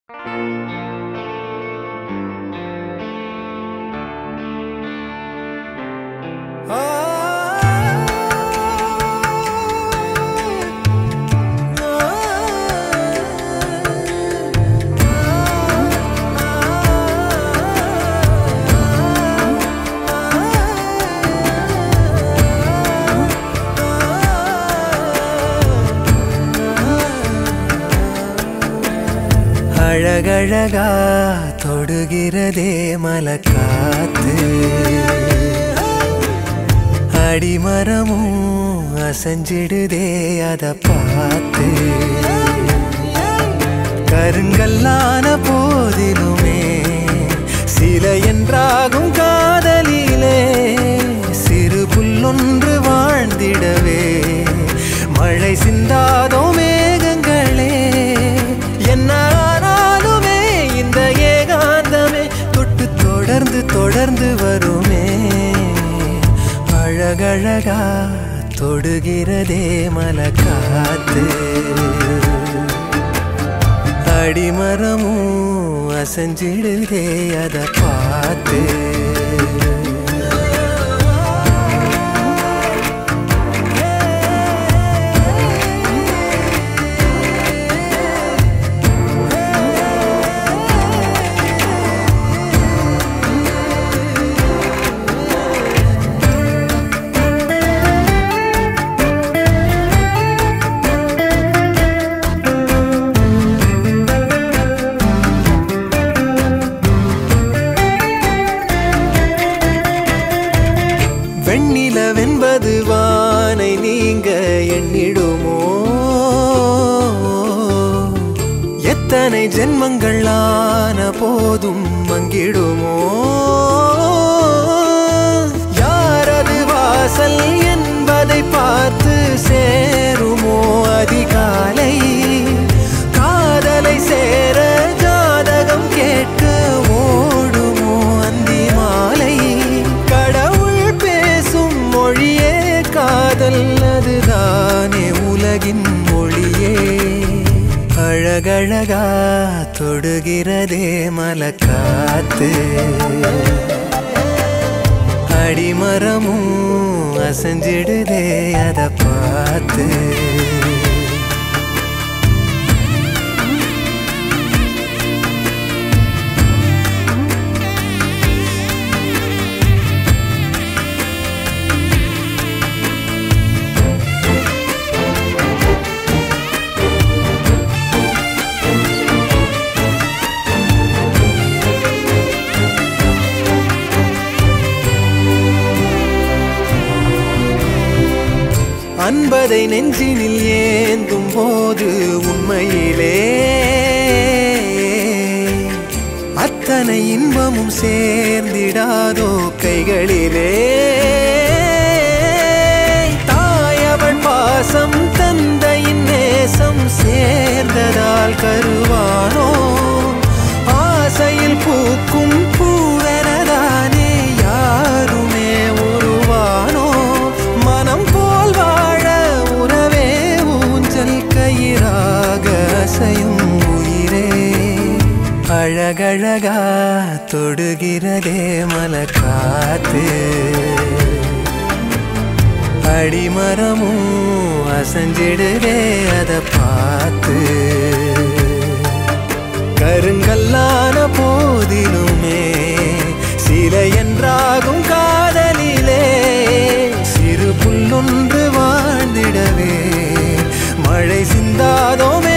அழகழகா தொடுகிறதே மலக்காத்து அடிமரமும் அசைஞ்சிடுதே அத பார்த்து கருங்கல்லான போதிலுமே சில என்றாகும் காதலிலே சிறு புல்லொன்று வாழ்ந்திடவே மழை சிந்தாதோ மேகங்களே என்ன ஆனாலுமே இந்த ஏகாந்தமே தொட்டு தொடர்ந்து தொடர்ந்து வருமே அழகழகா தொடுகிறதே மலக்காத்து அடிமரமும் அசைஞ்சிடுதே அத பார்த்து வெண்ணிலவென்பது வானை நீங்க எண்ணிடுமோ எத்தனை ஜென்மங்கள் ஆன போதும் மங்கிடுமோ யாரது வாசல் என்பதை பார்த்து சேருமோ அதிகாலை காதலை சேர ஜாதகம் கேட்க ஓடுமோ அந்தி மாலை கடவுள் பேசும் மொழியே காதல் அதுதானே உலகின் மொழியே அழகழகா தொடுகிறதே மலக்காத்து அடிமரமும் அசைஞ்சிடுதே அத பார்த்து அன்பதை நெஞ்சினில் ஏந்தும் போது உண்மையிலே அத்தனை இன்பமும் சேர்ந்திடாதோ கைகளிலே தாயவள் பாசம் தந்தையின் நேசம் சேர்ந்ததால் கருவானோ ஆசையில் பூக்கும் பூவெனதானே யாருமே உருவானோ மனம் போல் வாழ உறவே ஊஞ்சல் கயிறாக அசையும் உயிரே அழகழகா தொடுகிறதே மலக்காத்து அடிமரமும் அசைஞ்சிடுதே அத பார்த்து கருங்கல்லான போதிலுமே சில என்றாகும் காதலிலே சிறு புல்லொன்று வாழ்ந்திடவே மழை சிந்தாதோமே